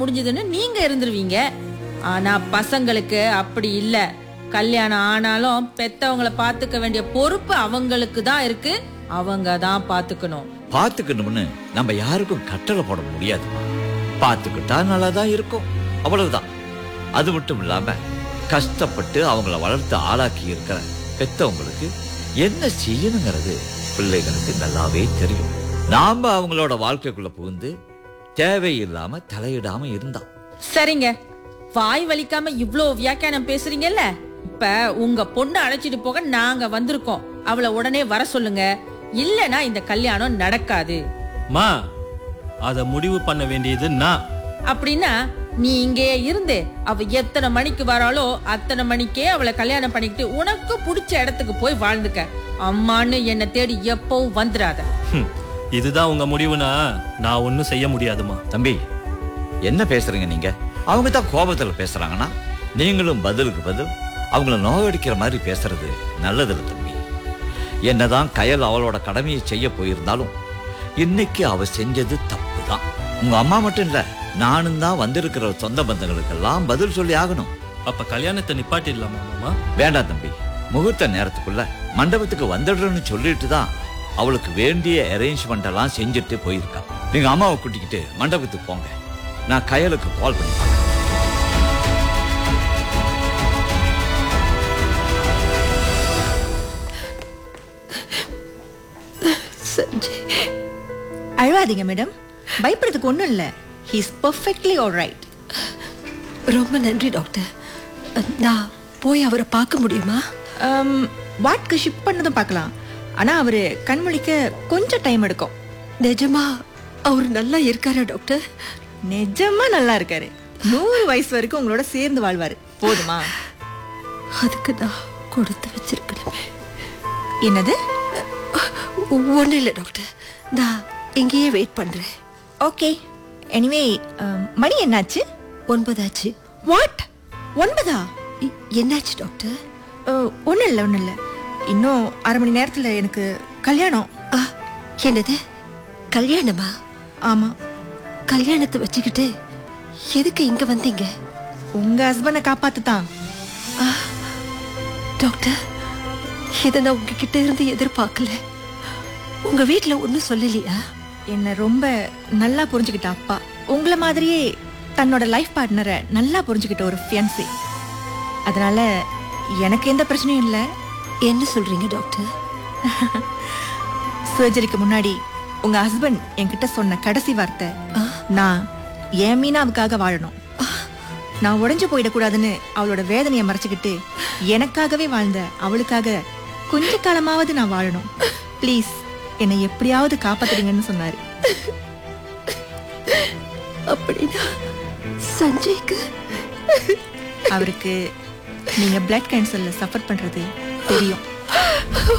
முடிஞ்சதுன்னு நீங்க இருந்துருவீங்க ஆனா பசங்களுக்கு அப்படி இல்ல கல்யாணம் ஆனாலும் பெத்தவங்கள பாத்துக்க வேண்டிய பொறுப்பு அவங்களுக்கு தான் இருக்கு அவங்க தான் பாத்துக்கணும் பார்த்துக்கணும்னு நம்ம யாருக்கும் கட்டளை போட முடியாதுமா பார்த்துக்கிட்டா நல்லா தான் இருக்கும் அவ்வளவுதான் அது மட்டும் இல்லாம கஷ்டப்பட்டு அவங்கள வளர்த்து ஆளாக்கி இருக்கிற பெத்தவங்களுக்கு என்ன செய்யணுங்கிறது பிள்ளைகளுக்கு நல்லாவே தெரியும் நாம அவங்களோட வாழ்க்கைக்குள்ள புகுந்து தேவையில்லாம தலையிடாம இருந்தான் சரிங்க வாய் வலிக்காம இவ்ளோ வியாக்கியானம் பேசுறீங்கல்ல இப்ப உங்க பொண்ணு அழைச்சிட்டு போக நாங்க வந்திருக்கோம் அவளை உடனே வர சொல்லுங்க இல்லனா இந்த கல்யாணம் நடக்காது மா அத முடிவு பண்ண வேண்டியது நான் அப்படின்னா நீ இங்கே இருந்து அவ எத்தனை மணிக்கு வராளோ அத்தனை மணிக்கே அவளை கல்யாணம் பண்ணிக்கிட்டு உனக்கு பிடிச்ச இடத்துக்கு போய் வாழ்ந்துக்க அம்மான்னு என்னை தேடி எப்பவும் வந்துடாத ஹம், இதுதான் உங்க முடிவுனா நான் ஒன்னும் செய்ய முடியாதுமா தம்பி என்ன பேசுறீங்க நீங்க அவங்க தான் கோபத்துல பேசுறாங்கன்னா நீங்களும் பதிலுக்கு பதில் அவங்கள நோகடிக்கிற மாதிரி பேசுறது நல்லதில்ல தம்பி என்னதான் கயல் அவளோட கடமையை செய்ய போயிருந்தாலும் இன்னைக்கு அவ செஞ்சது தப்பு தான் உங்க அம்மா மட்டும் இல்ல நானும் தான் வந்திருக்கிற சொந்த பந்தங்களுக்கெல்லாம் பதில் சொல்லி ஆகணும் அப்ப கல்யாணத்தை நிப்பாட்டிடலாமா மாமா வேண்டாம் தம்பி முகூர்த்த நேரத்துக்குள்ள மண்டபத்துக்கு வந்துடுறேன்னு சொல்லிட்டு தான் அவளுக்கு வேண்டிய அரேஞ்ச்மெண்ட் எல்லாம் செஞ்சுட்டு போயிருக்கா நீங்க அம்மாவை கூட்டிக்கிட்டு மண்டபத்துக்கு போங்க நான் கயலுக்கு கால் பண்ணி பார்க்கறேன். அழுவாதீங்க மேடம் பயப்படுறதுக்கு ஒன்றும் இல்லை ஹீஸ் பர்ஃபெக்ட்லி ஆல் ரைட் ரொம்ப நன்றி டாக்டர் நான் போய் அவரை பார்க்க முடியுமா வாட்க்கு ஷிஃப்ட் பண்ணதும் பார்க்கலாம் ஆனால் அவர் கண்முழிக்க கொஞ்சம் டைம் எடுக்கும் நிஜமா அவர் நல்லா இருக்காரா டாக்டர் நிஜமா நல்லா இருக்காரு நூறு வயசு வரைக்கும் உங்களோட சேர்ந்து வாழ்வாரு போதுமா அதுக்கு நான் கொடுத்து வச்சிருக்கணுமே என்னது ஒன்றும் இல்லை டாக்டர் நான் இங்கேயே வெயிட் பண்றேன் ஓகே எனிவே மணி என்னாச்சு ஒன்பதாச்சு வாட் ஒன்பதா இ- என்னாச்சு டாக்டர் ஒன்றும் இல்லை ஒன்றும் இல்லை இன்னும் அரை மணி நேரத்தில் எனக்கு கல்யாணம் ஆ, என்னது கல்யாணமா ஆமாம் கல்யாணத்தை வச்சுக்கிட்டு எதுக்கு இங்க வந்தீங்க உங்கள் ஹஸ்பண்டை காப்பாற்று தான் டாக்டர் இதை நான் உங்ககிட்ட இருந்து எதிர்பார்க்கல உங்க வீட்ல ஒன்றும் சொல்லலையா என்னை ரொம்ப நல்லா புரிஞ்சுக்கிட்ட அப்பா உங்களை மாதிரியே தன்னோட லைஃப் பார்ட்னரை நல்லா புரிஞ்சுக்கிட்ட ஒரு ஃபியன்சி அதனால எனக்கு எந்த பிரச்சனையும் இல்லை என்ன சொல்றீங்க டாக்டர் சர்ஜரிக்கு முன்னாடி உங்க ஹஸ்பண்ட் என்கிட்ட சொன்ன கடைசி வார்த்தை நான் என் மீனாவுக்காக வாழணும் நான் உடைஞ்சு போயிடக்கூடாதுன்னு அவளோட வேதனையை மறைச்சுக்கிட்டு எனக்காகவே வாழ்ந்த அவளுக்காக கொஞ்ச காலமாவது நான் வாழணும் ப்ளீஸ் என்னை எப்படியாவது காப்பாத்துறீங்கன்னு சொன்னாரு அப்படின்னா சஞ்சய்க்கு அவருக்கு நீங்க பிளட் கேன்சர்ல சஃபர் பண்றது தெரியும்